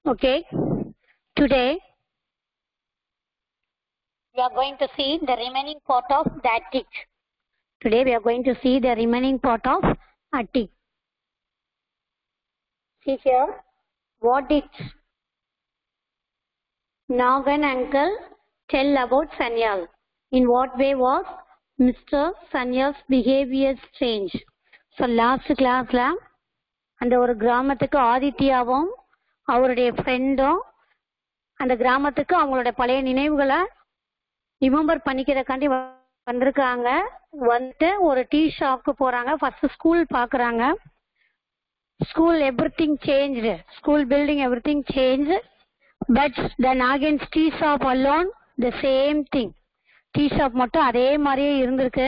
Okay. Today we are going to see the remaining part of the attic. Today we are going to see the remaining part of attic. See here what did Nagan uncle tell about Sanyal? In what way was Mr. Sanyal's behavior strange? So last classல அந்த ஒரு கிராமத்துக்கு ஆதித்யாவும் அவருடைய ஃப்ரெண்டும் அந்த கிராமத்துக்கு அவங்களோட பழைய நினைவுகளை ரிமெம்பர் பண்ணிக்கிறக்காண்டி வந்திருக்காங்க வந்துட்டு ஒரு டீ ஷாப்க்கு போறாங்க ஃபர்ஸ்ட் ஸ்கூல் பாக்குறாங்க school everything change school building everything change but the Nagen's tea shop alone the same thing tea shop மட்டும் அதே மாதிரியே இருந்திருக்கு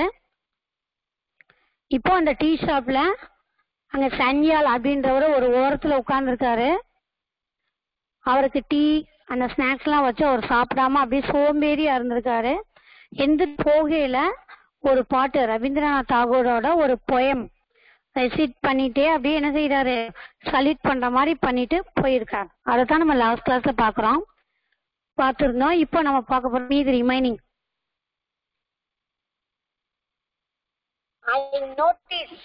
இப்போ அந்த டீ ஷாப்ல அங்க சன்யால் அப்படின்றவர் ஒரு ஓரத்துல உட்கார்ந்துருக்காரு அவருக்கு டீ அந்த ஸ்நாக்ஸ் எல்லாம் வச்சு அவர் சாப்பிடாம அப்படியே சோம்பேறியா இருந்திருக்காரு எந்த போகையில ஒரு பாட்டு ரவீந்திரநாத் தாகூரோட ஒரு பொயம் ரெசிட் பண்ணிட்டே அப்படியே என்ன செய்யறாரு சலிட் பண்ற மாதிரி பண்ணிட்டு போயிருக்காரு அதை தான் நம்ம லாஸ்ட் கிளாஸ்ல பாக்குறோம் பார்த்துருந்தோம் இப்போ நம்ம பார்க்க போறோம் மீது remaining I notice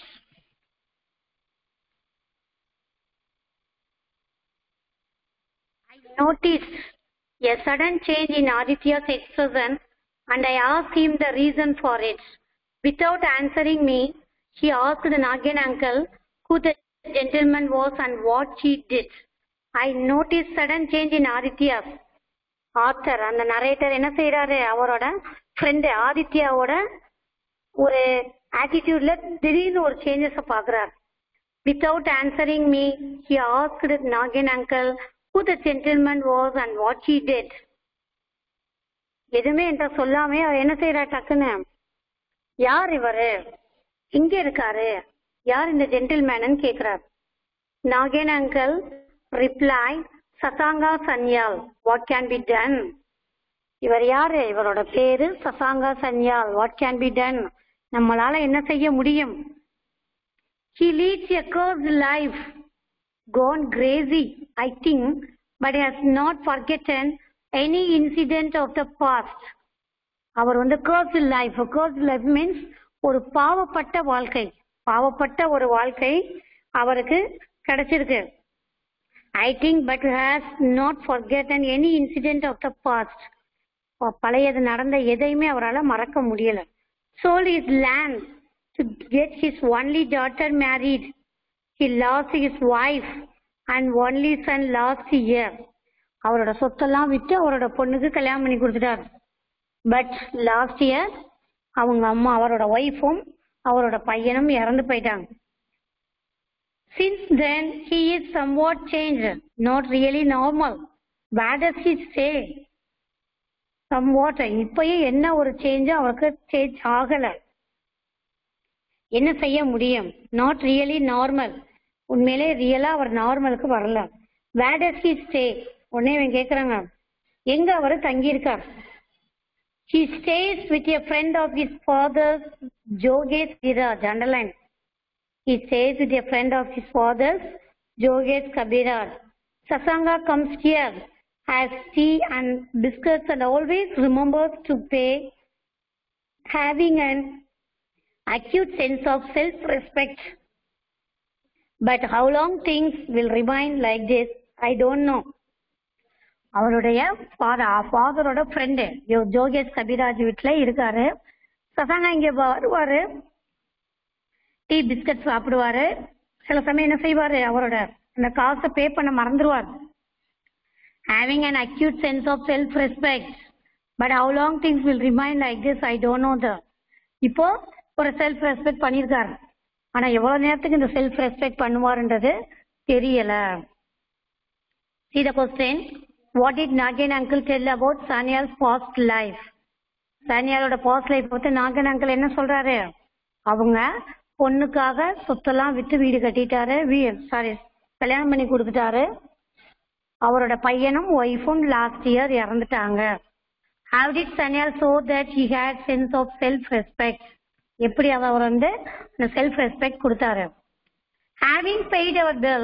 I noticed a sudden change in Aditya's expression and I asked him the reason for it. Without answering me, he asked the Nagan uncle who the gentleman was and what he did. I noticed sudden change in Aditya's. Author அந்த narrator என்ன செய்யறாரு அவரோட friend ஆதித்யாவோட ஒரு ஆட்டிடியூட்ல திடீர்னு ஒரு changes பாக்குறாரு without answering me he asked Nagen uncle who the gentleman was and what he did எதுவுமே என்ற சொல்லாமே அவர் என்ன செய்யறாரு டக்குன்னு யார் இவரு இங்க இருக்காரு யார் இந்த ஜென்டில்மேனு கேக்குறாரு Nagen uncle reply Sashanka Sanyal what can be done இவர் யாரு இவரோட பேரு Sashanka Sanyal what can be done நம்மளால என்ன செய்ய முடியும் he leads a cursed life gone crazy i think but has not forgotten any incident of the past அவர் வந்து cursed life cursed life means ஒரு பாவப்பட்ட வாழ்க்கை பாவப்பட்ட ஒரு வாழ்க்கை அவருக்கு கிடைச்சிருக்கு I think but has not forgotten any incident of the past பழையது நடந்த எதையுமே அவரால் மறக்க முடியல sold his land to get his only daughter married. He lost his wife and only son last year. அவரோட சொத்தெல்லாம் விட்டு அவரோட பொண்ணுக்கு கல்யாணம் பண்ணி கொடுத்துட்டார் பட் லாஸ்ட் இயர் அவங்க அம்மா அவரோட ஒய்ஃபும் அவரோட பையனும் இறந்து போயிட்டாங்க since then he is somewhat change not really normal where does he stay somewhat இப்பயும் என்ன ஒரு சேஞ்ச் அவருக்கு சேஞ்ச் ஆகல என்ன செய்ய முடியும் நாட் ரியலி நார்மல் உண்மையிலே ரியலா அவர் நார்மலுக்கு வரல வேர் டஸ் ஹி ஸ்டே உடனே இவன் கேக்குறாங்க எங்க அவர் தங்கி இருக்கார் ஹி ஸ்டேஸ் with a friend of his father's ஜோகேஷ் கிராஜ் அண்டர்லைன் ஹி ஸ்டேஸ் with a friend of his father's ஜோகேஷ் Kabiraj Shashanka comes here has tea and biscuits and always remembers to pay, having an acute sense of self-respect. But how long things will remain like this, I don't know. அவருடைய father ஃபாதரோட friend ஜோகேஷ் கபிராஜ் வீட்டில் இருக்காரு சசாங்கா இங்கே வருவாரு tea biscuit சாப்பிடுவாரு சில சமயம் என்ன செய்வாரு அவரோட அந்த காசை பே பண்ண மறந்துடுவார் having an acute sense of self-respect. But how long things will remain like this, I don't know the. இப்போ ஒரு செல்ஃப் ரெஸ்பெக்ட் பண்ணியிருக்காரு ஆனா எவ்வளவு நேரத்துக்கு இந்த செல்ஃப் ரெஸ்பெக்ட் பண்ணுவாருன்றது தெரியல See the question. What did Nagan uncle tell about Sanyal's past life? சானியாலோட past life பத்தி நாகன் அங்கிள் என்ன சொல்றாரு அவங்க பொண்ணுக்காக சொத்தெல்லாம் விட்டு வீடு கட்டிட்டாரு வீ சாரி கல்யாணம் பண்ணி கொடுத்துட்டாரு அவரோட பையனும் ஒய்ஃபும் லாஸ்ட் இயர் இறந்துட்டாங்க how did Sanyal so that he had sense of self respect எப்படி அவர் வந்து அந்த செல்ஃப் ரெஸ்பெக்ட் கொடுத்தாரு ஹேவிங் பெய்ட் அவர் bill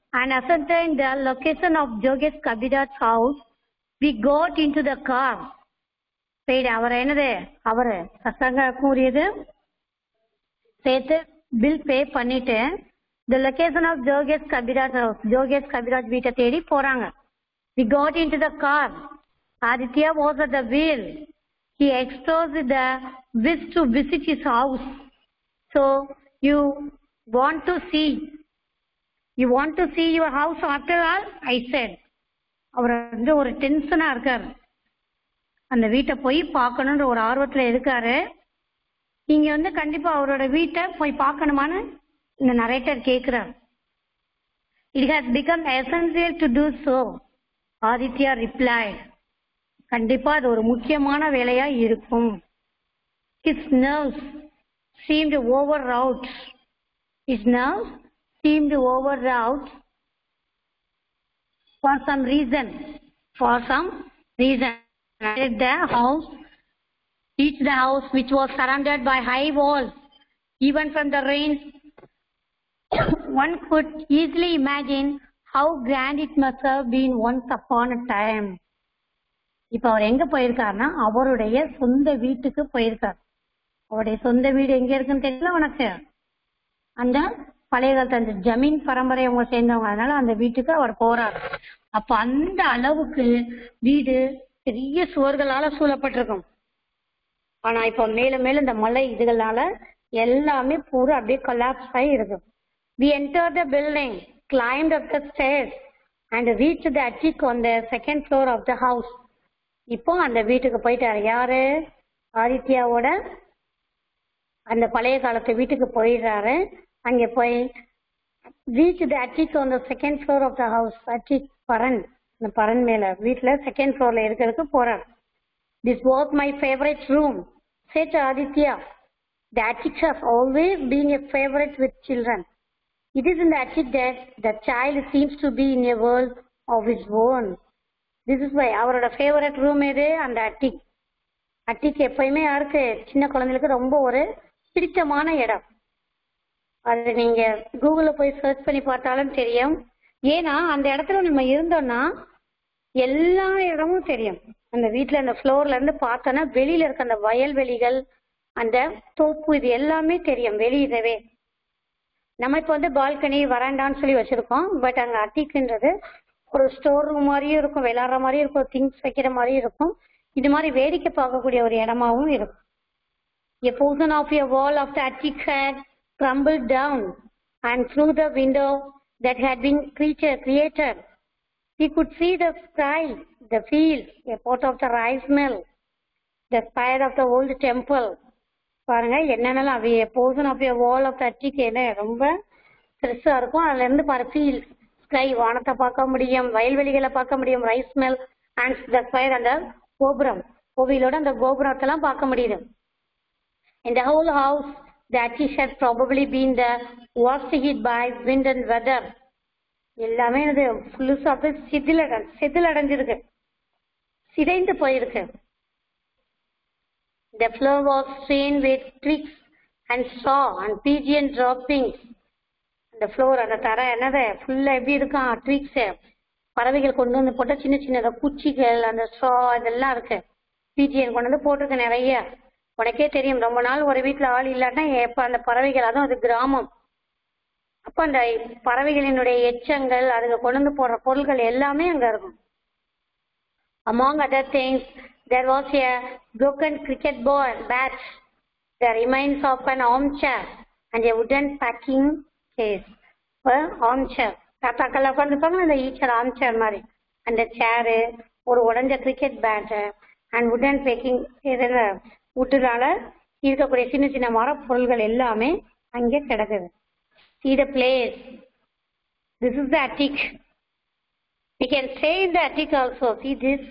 and ascertained the location of Jogesh Kabir's house, we got into the car. சரி அவர் என்னது அவரு சசங்க கூறியது சேர்த்து பில் பே பண்ணிட்டு த லொகேஷன் ஆஃப் ஜோகேஷ் கபிராஜ் ஹவுஸ் ஜோகேஷ் கபிராஜ் வீட்டை தேடி போறாங்க we got in to the car Aditya was at the wheel he explores the wish to visit his house so you want to see you want to see your house after all I said அவர் வந்து ஒரு டென்ஷனா இருக்காரு அந்த வீட்டை போய் பார்க்கணுன்ற ஒரு ஆர்வத்துல இருக்காரு நீங்க வந்து கண்டிப்பா அவரோட வீட்டை போய் பார்க்கணுமான்னு இந்த நரேட்டர் கேக்குறார் it has become essential to do so Aditya replied கண்டிப்பா அது ஒரு முக்கியமான வேலையா இருக்கும் his nerves seemed overwrought his nerves seemed overwrought for some reason for some reason at the house reached the house which was surrounded by high walls even from the rain one could easily imagine how grand it must have been once upon a time இப்ப அவர் எங்க போயிருக்காருன்னா அவருடைய சொந்த வீட்டுக்கு போயிருக்கார் அவருடைய சொந்த வீடு எங்க இருக்குன்னு தெரியல உனக்கு அந்த பழைய காலத்து அந்த ஜமீன் பரம்பரை அவங்க சேர்ந்தவங்க அதனால அந்த வீட்டுக்கு அவர் போறார் அப்ப அந்த அளவுக்கு வீடு பெரிய சுவர்களால சூழப்பட்டிருக்கும் ஆனா இப்ப மேலும் மேலும் இந்த மலை இதுகளால எல்லாமே பூரா அப்படியே கொலாப்ஸ் ஆகி இருக்கும் we enter the building climbed up the stairs and reach the attic on the second floor of the house இப்போ அந்த வீட்டுக்கு போயிட்டாரு யாரு ஆதித்யாவோட அந்த பழைய காலத்து வீட்டுக்கு போயிடுறாரு அங்க போய் reach the attic on the second floor of the house attic பரன் இந்த பரன் மேல வீட்டுல செகண்ட் ஃப்ளோர்ல இருக்கிறதுக்கு போறாரு this was my favourite room said Aditya the attic has always being a favourite with children it is in the attic that the child seems to be in a world of is own this is why அவரோட favourite room எது அந்த அட்டிக் அட்டிக் எப்பயுமே யாருக்கு சின்ன குழந்தைகளுக்கு ரொம்ப ஒரு பிடித்தமான இடம் அது நீங்க கூகுள்ல போய் சர்ச் பண்ணி பார்த்தாலும் தெரியும் ஏன்னா அந்த இடத்துல நம்ம இருந்தோம்னா எல்லா இடமும் தெரியும் அந்த வீட்டுல அந்த ஃப்ளோர்ல இருந்து பார்த்தோன்னா வெளியில இருக்க அந்த வயல்வெளிகள் அந்த தோப்பு இது எல்லாமே தெரியும் வெளியிடவே நம்ம இப்போ வந்து பால்கனி வராண்டான்னு சொல்லி வச்சிருக்கோம் பட் அங்க அட்டிக்குன்றது ஒரு ஸ்டோர் ரூம் மாதிரியும் இருக்கும் விளாடுற மாதிரியும் இருக்கும் திங்ஸ் வைக்கிற மாதிரியும் இருக்கும் இது மாதிரி வேடிக்கை பார்க்கக்கூடிய ஒரு இடமாவும் இருக்கும் A portion of a wall of the attic had crumbled down, and through the window that had been creature created, he could see the sky, the fields, a pot of the rice mill, the spire of the old temple. பாருங்க என்னென்னலாம் a portion of a wall of the attic என்ன ரொம்ப பெருசா இருக்கும் அதுல இருந்து பாரு feel sky வானத்தை பார்க்க முடியும் வயல்வெளிகளை பார்க்க முடியும் rice mill and the spire அந்த கோபுரம் கோவிலோட அந்த கோபுரத்தெல்லாம் பார்க்க முடியுது In the whole house, the attic had probably been the worst hit by wind and weather. எல்லாமே இது ஃபுல்லுசா அப்படியே சிதிலட சிதிலடைஞ்சிருக்கு சிதைந்து போயிருக்கு The floor was strewn with twigs and straw and pigeon droppings. அந்த ஃப்ளோர் அந்த தரை என்னது ஃபுல்லா எப்படி இருக்கும் ட்விக்ஸ் பறவைகள் கொண்டு வந்து போட்ட சின்ன சின்னதா குச்சிகள் அந்த ஸ்ட்ரா இதெல்லாம் இருக்கு பிஜிஎன் கொண்டு வந்து போட்டிருக்கு நிறைய உனக்கே தெரியும் ரொம்ப நாள் ஒரு வீட்டுல ஆள் இல்லாட்டா எப்ப அந்த பறவைகள் அதுவும் அது கிராமம் அப்ப அந்த பறவைகளினுடைய எச்சங்கள் அதுங்க கொண்டு வந்து போடுற பொருட்கள் எல்லாமே அங்க இருக்கும் among other things there was a broken cricket ball bat the remains of an armchair and a wooden packing case ஒரு armchair தாத்தாக்கள் உட்காந்துருப்பாங்க அந்த ஈச்சர் armchair மாதிரி அந்த சேரு ஒரு உடைஞ்ச கிரிக்கெட் பேட்டு அண்ட் உடன் பேக்கிங் உட்டுனால இருக்கக்கூடிய சின்ன சின்ன மரப் பொருள்கள் எல்லாமே அங்கே கிடக்குது see the place this is the attic we can stay in the attic also see this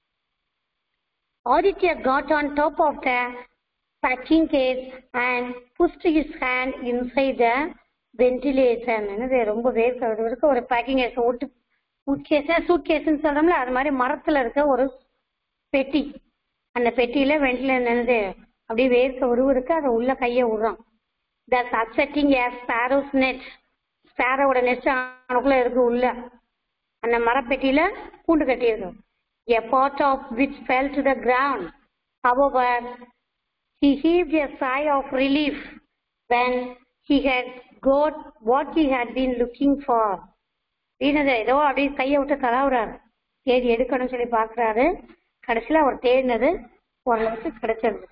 Aditya got on top of the packing case and pushed his hand inside the ventilation என்னது ரொம்ப வேர்க்க இருக்க ஒரு packing case ஒட்டு suitcase சூட் கேஸ்ன்னு சொல்றோம்ல அது மாதிரி மரத்துல இருக்க ஒரு பெட்டி அந்த பெட்டியில வெண்டிலேஷன் என்னது அப்படியே வேர்க்க உருவு இருக்கு அதை உள்ள கையை விடுறான் thus upsetting a sparrow's net ஸ்பேரோட நெஸ்ட் அவனுக்குள்ள இருக்கு உள்ள அந்த மரப்பெட்டியில பூண்டு கட்டியிருக்கும் a part of which fell to the ground however he heaved a sigh of relief when he had got what he had been looking for வீணது ஏதோ அப்படியே கையை விட்டு தலாவுறாரு தேடி எடுக்கணும்னு சொல்லி பாக்குறாரு கடைசியில அவர் தேடினது ஓரளவுக்கு கிடைச்சது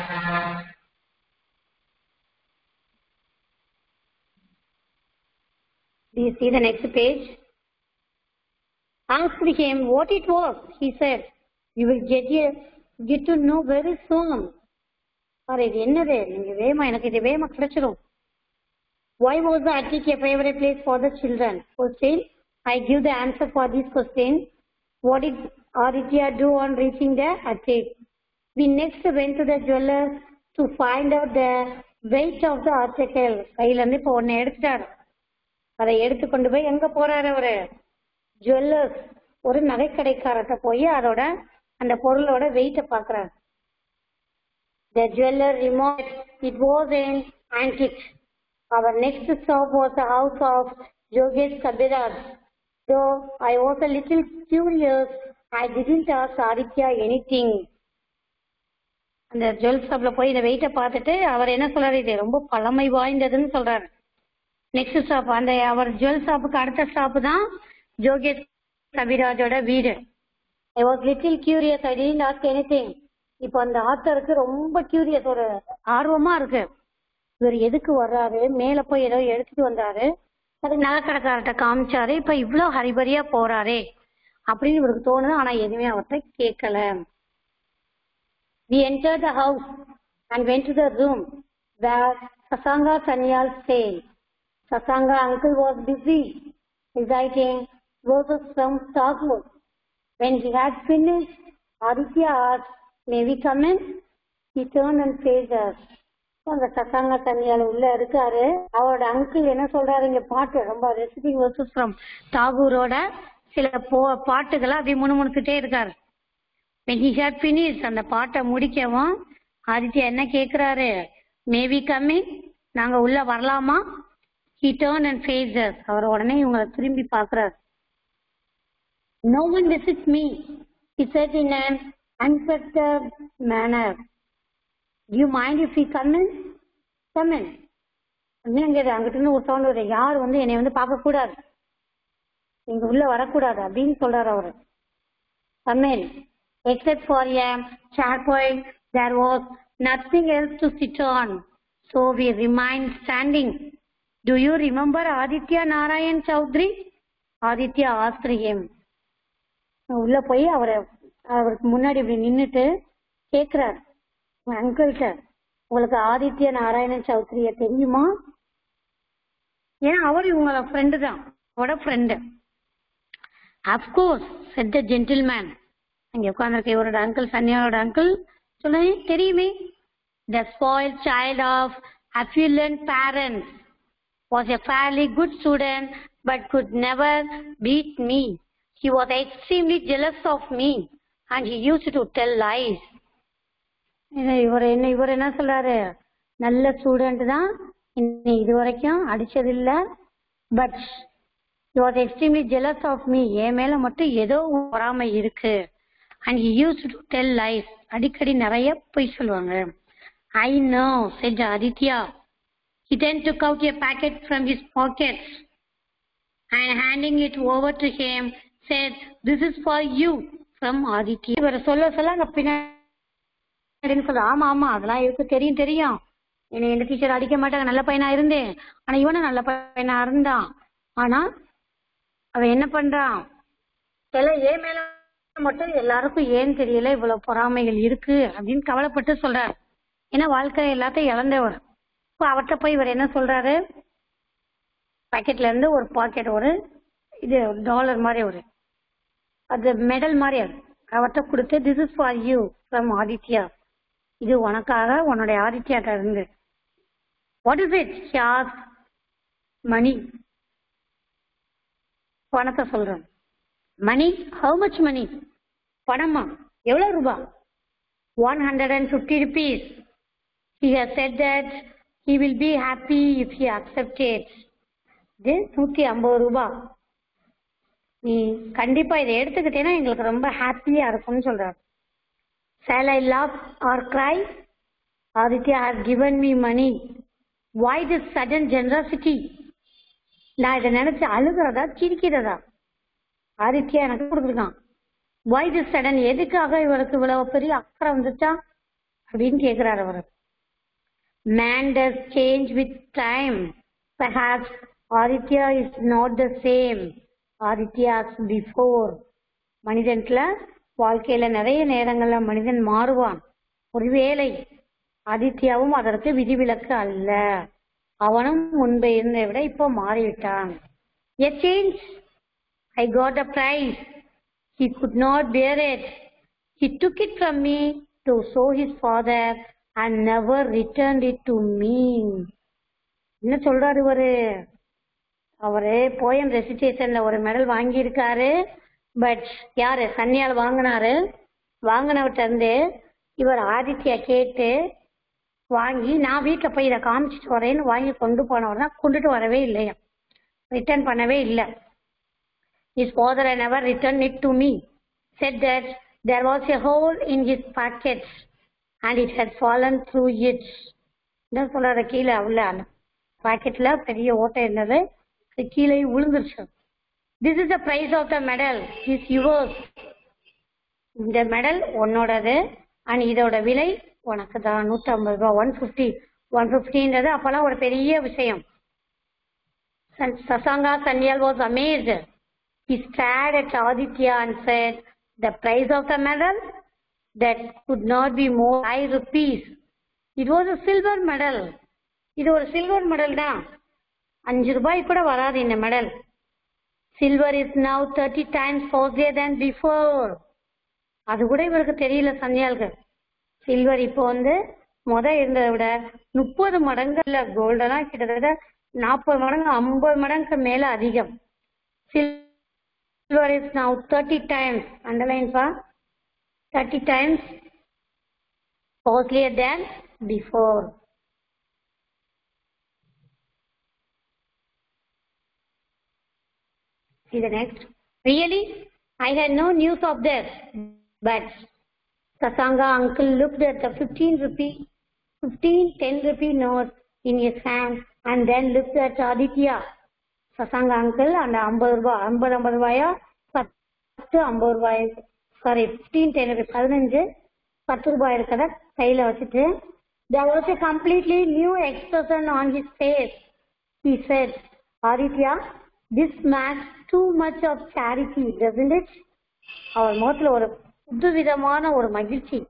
Do you see the next page? Asked him what it was. He said, You will get here, get to know very soon. Sir இது என்னது நீங்க வேமா எனக்கு இது வேமா கிடைச்சிடும் Why was the attic a favorite place for the children? Question. I give the answer for this question. What did Aditya do on reaching the attic? We next went to the jeweler to find out the weight of the article. கையில இருந்து இப்போ ஒன்னு எடுத்துட்டாரு அதை எடுத்து கொண்டு போய் எங்க போறாரு அவரு ஜுவல்லர்ஸ் ஒரு நகைக்கடைக்காரர்கிட்ட போய் அதோட அந்த பொருளோட வெயிட்ட பாக்குறாரு The jeweler remarked it was an antique. Our next stop was the house of Jogesh Kabiraj. Though I was a little curious, I didn't ask Aditya anything. அந்த ஜுவல் ஷாப்ல போய் இந்த வெயிட்ட பார்த்துட்டு அவர் என்ன சொல்றாரு இது ரொம்ப பழமை வாய்ந்ததுன்னு சொல்றாரு நெக்ஸ்ட் ஸ்டாப் அந்த அவர் ஜுவல் ஷாப்புக்கு அடுத்த ஸ்டாப் தான் ஜோகேஷ் கவிராஜோட வீடு I was little curious I didn't ask anything இப்போ அந்த ஆத்தருக்கு ரொம்ப கியூரியஸ் ஒரு ஆர்வமா இருக்கு இவர் எதுக்கு வர்றாரு மேல போய் ஏதோ எடுத்துட்டு வந்தாரு அது நகைக்கடைக்காரர்கிட்ட காமிச்சாரு இப்ப இவ்வளவு ஹரிபரியா போறாரே அப்படின்னு இவருக்கு தோணுது ஆனா எதுவுமே அவர்கிட்ட கேட்கல We entered the house and went to the room where Sasanga Sanyal stayed. Sasanga uncle was busy reciting verses from Tagore. When he had finished, Aditya asked, May we come in? He turned and faced us. அந்த சசாங்க தண்ணியால உள்ள இருக்காரு அவரோட uncle என்ன சொல்றாரு இங்க பாட்டு ரொம்ப ரெசிபிங் versus from தாகூரோட சில போ பாட்டுகளை அப்படி முணுமுணுத்துட்டே இருக்காரு when he had finished அந்த பாட்டை முடிக்கவும் ஆதித்யா என்ன கேக்குறாரு மேபி கம்மிங் நாங்க உள்ள வரலாமா he turned and faced us அவர் உடனே இவங்களை திரும்பி பாக்குறாரு no one visits me he said in an unperturbed manner do you mind if we come in come in அங்க அங்கிட்டு இருந்து ஒரு சவுண்ட் வருது யார் வந்து என்னை வந்து பார்க்க கூடாது இங்க உள்ள வரக்கூடாது அப்படின்னு சொல்றாரு அவரு come in except for a charpoint, there was nothing else to sit on. So we remained standing. Do you remember Aditya Narayan Chaudhary? Aditya asked him. உள்ள போய் அவரை அவருக்கு முன்னாடி இப்படி நின்னுட்டு கேக்குறார் அங்கிள்கிட்ட உங்களுக்கு ஆதித்ய நாராயணன் சௌத்ரிய தெரியுமா ஏன்னா அவர் இவங்களோட ஃப்ரெண்டு தான் அவரோட friend of course said the gentleman அங்க உட்காந்துருக்க இவரோட அங்கிள் சன்னியாவோட அங்கிள் சொல்லுங்க தெரியுமே the spoil child of affluent parents was a fairly good student but could never beat me. He was extremely jealous of me and he used to tell lies. இவர் என்ன இவர் என்ன சொல்றாரு நல்ல ஸ்டூடெண்ட் தான் என்னை இது வரைக்கும் அடிச்சது இல்ல but he was extremely jealous of me என் மேல மட்டும் ஏதோ பொறாமை இருக்கு and he used to tell lies அடிக்கடி நிறைய பொய் சொல்லுவாங்க I know said Aditya he then took out a packet from his pocket and handing it over to him said this is for you from Aditya இவர் சொல்ல சொல்ல அங்க பின்னாடி சொல்ல ஆமா ஆமா அதெல்லாம் இருக்கு தெரியும் தெரியும் என்னை எந்த டீச்சர் அடிக்க மாட்டாங்க நல்ல பையனா இருந்தேன் ஆனா இவனும் நல்ல பையனா இருந்தான் ஆனா அவன் என்ன பண்றான் சில ஏன் மேல மட்டும் எல்லாருக்கும் ஏன் தெரியல இவ்வளவு பொறாமைகள் இருக்கு அப்படின்னு கவலைப்பட்டு சொல்றாரு ஏன்னா வாழ்க்கை எல்லாத்தையும் இழந்தவர் இப்போ அவர்கிட்ட போய் இவர் என்ன சொல்றாரு பாக்கெட்ல இருந்து ஒரு பாக்கெட் ஒரு இது டாலர் மாதிரி ஒரு அது மெடல் மாதிரி அது அவர்கிட்ட கொடுத்து this is for you from Aditya இது உனக்காக உன்னுடைய ஆதித்யாட்ட இருந்து வாட் இஸ் இட் ஷாஸ் மணி பணத்தை சொல்றேன் மணி ஹவு மச் மணி பணமா எவ்வளவு ரூபாய் one hundred and fifty rupees he has said that he will be happy if he accepts it இது நூத்தி ஐம்பது ரூபாய் நீ கண்டிப்பா இதை எடுத்துக்கிட்டேன்னா எங்களுக்கு ரொம்ப ஹாப்பியா இருக்கும்னு சொல்றாரு Shall I laugh or cry? Aditya has given me money. Why this sudden generosity? நான் இதை நினைச்சு அழுகிறதா சிரிக்கிறதா ஆதித்யா எனக்கு கொடுத்துருக்கான் why this sudden எதுக்காக இவருக்கு இவ்வளவு பெரிய அக்கறை வந்துச்சா அப்படின்னு கேக்குறாரு அவர் man does change with time perhaps Aditya is not the same Aditya as before மனிதன்ல வாழ்க்கையில நிறைய நேரங்கள்ல மனிதன் மாறுவான் ஒருவேளை ஆதித்யாவும் அதற்கு விதிவிலக்கு அல்ல அவனும் முன்பு இருந்ததை விட இப்போ மாறிவிட்டான் A change. I got a prize. He could not bear it. He took it from me to show his father and never returned it to me. என்ன சொல்றாரு இவரு அவரு போயம் ரெசிடேஷன்ல ஒரு மெடல் வாங்கியிருக்காரு பட் யாரு சன்னியால் வாங்கினாரு வாங்கினவர்கிட்ட இருந்து இவர் ஆதித்யா கேட்டு வாங்கி நான் வீட்டில் போய் இதை காமிச்சிட்டு வரேன்னு வாங்கி கொண்டு போனவர் தான் கொண்டுட்டு வரவே இல்லையா ரிட்டர்ன் பண்ணவே இல்லை His father had never returned it to me. Said that there was a hole in his pockets and it had fallen through it. என்ன சொல்றாரு கீழே உள்ள அந்த பாக்கெட்ல பெரிய ஓட்டை இருந்தது அது கீழே விழுந்துருச்சு this is the price of the medal is yours இந்த மெடல் உன்னோடது அண்ட் இதோட விலை உனக்கு தான் நூற்றி ஐம்பது ரூபா ஒன் ஃபிஃப்டி ஒன் ஃபிஃப்டின்றது அப்போல்லாம் ஒரு பெரிய விஷயம் Sasanga Sanyal was amazed. He stared at Aditya and said, The price of the medal? That could not be more five rupees. It was a silver medal. இது ஒரு சில்வர் மெடல் தான் அஞ்சு ரூபாய் கூட வராது இந்த medal silver is now thirty times costlier than before அது கூட இவருக்கு தெரியல சன்னியாளுக்கு சில்வர் இப்போ வந்து முத இருந்ததை விட முப்பது மடங்கு இல்ல கோல்டெல்லாம் கிட்டத்தட்ட நாற்பது மடங்கு ஐம்பது மடங்கு மேல அதிகம் silver is now thirty times underline பா thirty times costlier than before See the next. Really, I had no news of this, but Sasanga uncle looked at the 15 rupee, 15 10 rupee notes in his hand and then looked at Aditya. Shashanka uncle அந்த ஐம்பது ரூபாய் ஐம்பது ஐம்பது ரூபாயா பத்து ஐம்பது ரூபாய் sorry fifteen ten பதினஞ்சு பத்து ரூபாய் இருக்கிறத கையில வச்சுட்டு there was a completely new expression on his face. He said, Aditya, this match too much of charity, doesn't it? அவர் முகத்துல ஒரு புதுவிதமான ஒரு மகிழ்ச்சி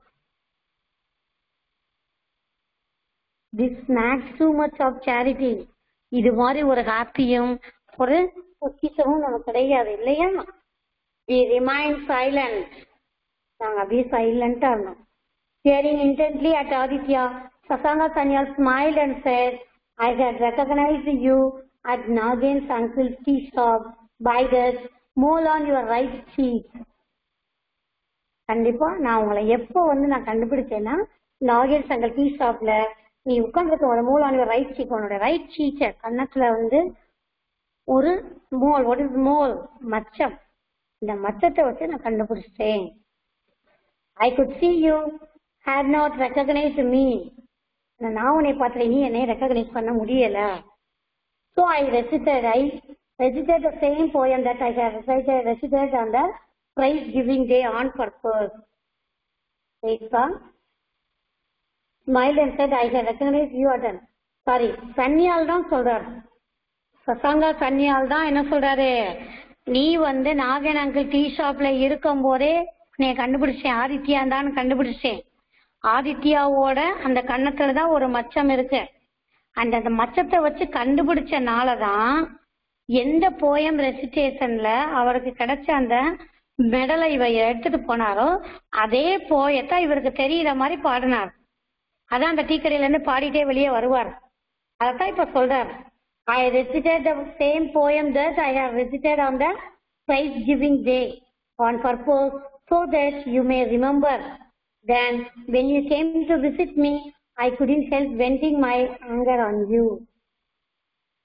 this makes too much of charity இது மாதிரி ஒரு ஹாப்பியும் ஒரு பொக்கிஷமும் நமக்கு கிடையாது இல்லையா வி ரிமைன் சைலண்ட் நாங்க அப்படியே சைலண்டா இருந்தோம் staring intently at Aditya Shashanka Sanyal smile and said I had recognized you at Nagin's uncle's tea shop by that mole on your right cheek. கண்டிப்பா நான் உங்களை எப்போ வந்து நான் கண்டுபிடிச்சேன்னா நாகேல் சங்கல் டீ ஷாப்ல நீ உட்காந்துருக்க ஒரு mole on your right cheek உன்னோட ரைட் சீச்ச கன்னத்துல வந்து ஒரு மோல் வாட் இஸ் மோல் மச்சம் இந்த மச்சத்தை வச்சு நான் கண்டுபிடிச்சிட்டேன் I could see you had not recognized me நான் உன்னை பார்த்தேன் நீ என்னை ரெக்கக்னைஸ் பண்ண முடியல so I recited I recited the same poem that I have recited recited on the prize giving day on purpose ரைட்பா smile and said I have recognise you அட்டன் சாரி சன்னியால் தான் சொல்றாரு சசாங்கா சன்னியால் தான் என்ன சொல்றாரு நீ வந்து நாகன் அங்கிள் டீ ஷாப்ல இருக்கும் போதே நீ கண்டுபிடிச்சேன் ஆதித்யா தான் கண்டுபிடிச்சேன் ஆதித்யாவோட அந்த கன்னத்துல தான் ஒரு மச்சம் இருக்கு அந்த அந்த மச்சத்தை வச்சு கண்டுபிடிச்சனால தான் எந்த போயம் ரெசிடேஷன்ல அவருக்கு கிடைச்ச அந்த மெடலை இவ எடுத்துட்டு போனாரோ அதே போயத்தை இவருக்கு தெரியற மாதிரி பாடினார் அதான் அந்த டீக்கடையில இருந்து பாடிட்டே வெளியே வருவார் அதைத்தான் இப்ப சொல்றார் I recited the same poem that I have recited on the prize giving day on purpose so that you may remember. Then, when you came to visit me, I couldn't help venting my anger on you.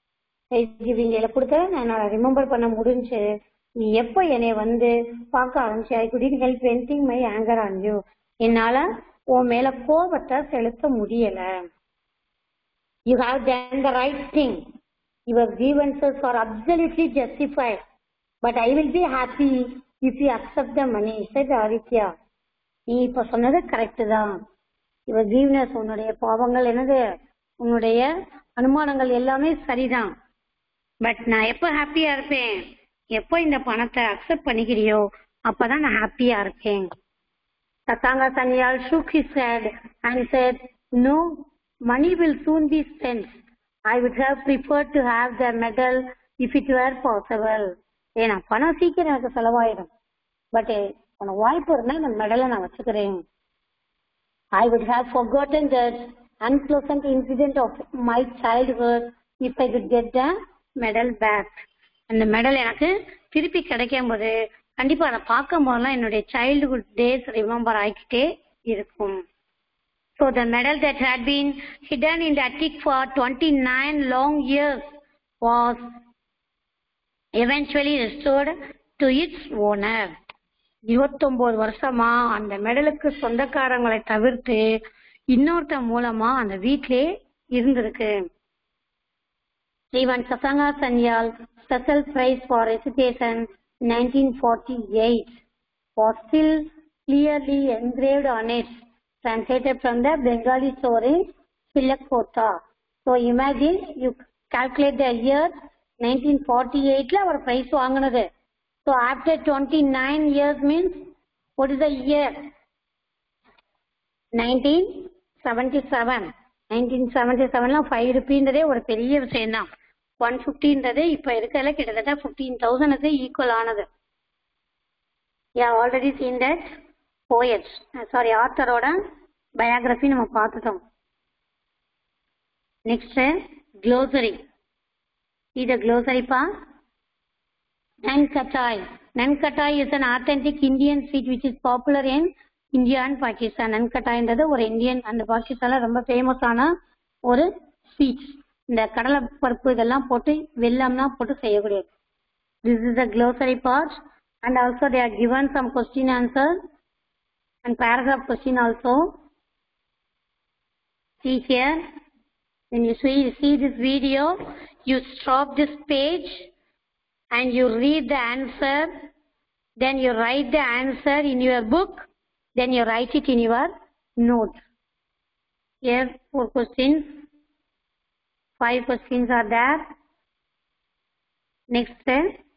இவங்களை கொடுத்த நான் remember பண்ண முடிஞ்சு நீ எப்போ என்னை வந்து பார்க்க ஆரம்பிச்சு I couldn't help venting my anger on you என்னால உன் மேல கோபத்தை செலுத்த முடியல you have done the right thing your grievances are absolutely justified but I will be happy if you accept the money said Aditya நீ இப்ப சொன்னது கரெக்ட் தான் இவ ஜீவனஸ் உன்னுடைய பாவங்கள் என்னது உன்னுடைய அனுமானங்கள் எல்லாமே சரிதான் பட் நான் எப்ப ஹாப்பியா இருப்பேன் எப்போ இந்த பணத்தை அக்செப்ட் பண்ணிக்கிறியோ அப்பதான் நான் ஹாப்பியா இருப்பேன் Satanga Sanyal shook his head and said, No, money will soon be spent. I would have preferred to have the medal if it were possible. ஏன்னா பணம் சீக்கிரம் எனக்கு செலவாயிடும் பட் உனக்கு வாய்ப்பு இருந்தா இந்த மெடலை நான் வச்சுக்கிறேன் I would have forgotten that unpleasant incident of my childhood if I could get the medal back. அந்த மெடல் எனக்கு திருப்பி கிடைக்கும் போது கண்டிப்பா அதை பார்க்கும் போதெல்லாம் என்னுடைய சைல்டுஹுட் டேஸ் ரிமெம்பர் ஆகிக்கிட்டே இருக்கும் so the medal that had been hidden in the attic for 29 long years was eventually restored to its owner. இருபத்தொன்பது வருஷமா அந்த மெடலுக்கு சொந்தக்காரங்களை தவிர்த்து இன்னொருத்த மூலமா அந்த வீட்டிலே இருந்திருக்கு Even Sasanga Sanyal Special Prize for Recitation 1948 was still clearly engraved on it, translated from the Bengali story Silakota. So imagine you calculate the year 1948 ல அவர் பிரைஸ் வாங்கினது So after 29 years means what is the year? 1977. 1977ல five ருபீன்றதே ஒரு பெரிய விஷயம் தான் one ஃபிஃப்டின்றது இப்போ இருக்கிறதுல கிட்டத்தட்ட ஃபிஃப்டீன் தௌசண்ட்க்கு ஈக்குவல் ஆனது yeah already seen that poets sorry ஆத்தரோட பயோகிராஃபி நம்ம பார்த்துட்டோம் நெக்ஸ்ட் க்ளோசரி இது க்ளோசரிப்பா Nankatai. Nankatai is an authentic Indian sweet which is popular in India and Pakistan. நன்கட்டாய்ன்றது ஒரு இந்தியன் அந்த பாகிஸ்தான்ல ரொம்ப ஃபேமஸான ஒரு ஸ்வீட் இந்த கடலை பருப்பு இதெல்லாம் போட்டு வெல்லம்லாம் போட்டு செய்யக்கூடியது this is the glossary part and also they are given some question answer and paragraph question also see here when you see, see this video you stop this page and you read the answer, then you write the answer in your book, then you write it in your note. Here, four questions. Five questions are there. Next.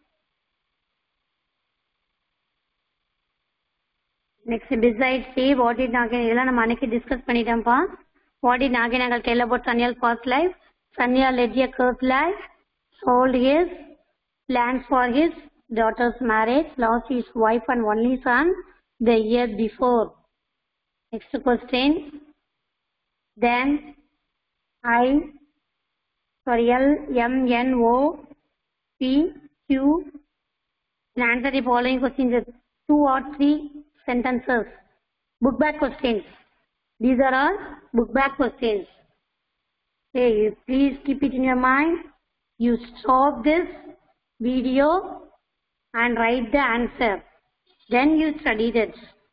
Next, besides see, what did Nagan, இதெல்லாம் நம்ம அன்னைக்கு discuss பண்ணிட்டோம்ப்பா. What did Nagan tell about Sanyal past life? Sanyal led a cursed life, sold his plans for his daughter's marriage, lost his wife and only son the year before. Next question. Then I, sorry, L, M, N, O, P, Q, and answer the following questions with two or three sentences. Book back questions. These are all book back questions. Okay, you please keep it in your mind. You stop this video and write the answer. Then you studied it.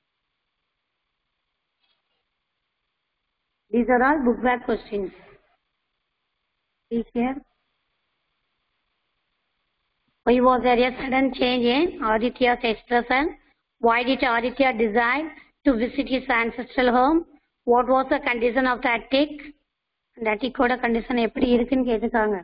These are all book back questions. See here. Why was there a sudden change in Aditya's expression? Why did Aditya decide to visit his ancestral home? What was the condition of the attic? அந்த அட்டிக்கோட condition எப்படி இருக்குன்னு கேட்டுக்காங்க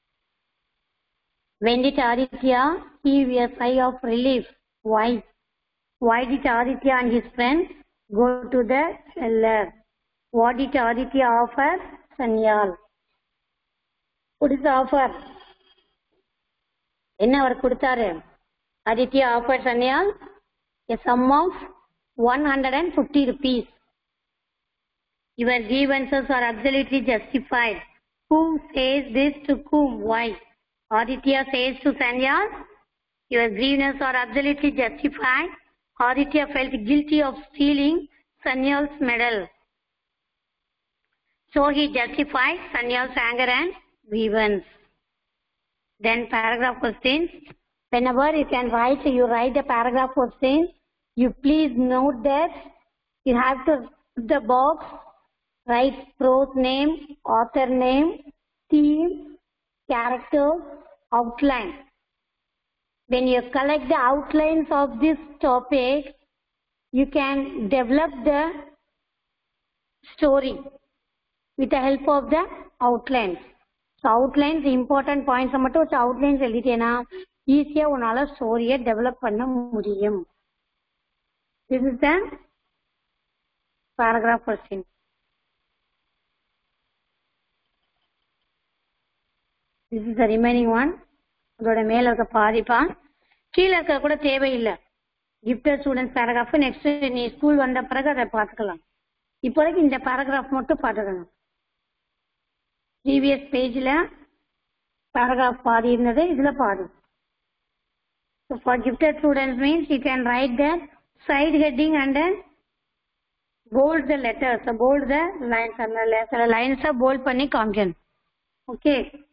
When did Aditya heave a sigh of relief? Why? Why did Aditya and his friends go to the cellar? What did Aditya offer Sanyal? What is the offer? என்ன அவர் கொடுத்தாரு Aditya offer Sanyal a sum of 150 rupees. Your grievances are absolutely justified. Who says this to whom? Why? Aditya says to Sanyal, Your grievances are absolutely justified. Aditya felt guilty of stealing Sanyal's medal. So he justified Sanyal's anger and grievance. then paragraph questions whenever you can write you write a paragraph question you please note that you have to put the box write prose name author name theme character outline when you collect the outlines of this topic you can develop the story with the help of the outlines so outlines important பாயிண்ட்ஸை மட்டும் வச்சு outlines எழுதிட்டேன்னா ஈஸியாக உன்னால் ஸ்டோரியை develop பண்ண முடியும் this is the paragraph question this is the remaining one அதோட மேலே இருக்க பாதிப்பா கீழே இருக்க கூட தேவையில்லை கிஃப்டட் ஸ்டூடெண்ட்ஸ் பேராகிராஃப் நெக்ஸ்ட் நீ ஸ்கூல் வந்த பிறகு அதை பார்த்துக்கலாம் இப்போதைக்கு இந்த பேராகிராஃப் மட்டும் பார்த்துக்கணும் ப்ரீவியஸ் பேஜில் பேராகிராஃப் பாதி இருந்தது இதில் பாதி so for gifted students means you can write the side heading and bold the letters bold the lines அந்த சில லைன்ஸை போல்ட் பண்ணி காமிக்கணும் ஓகே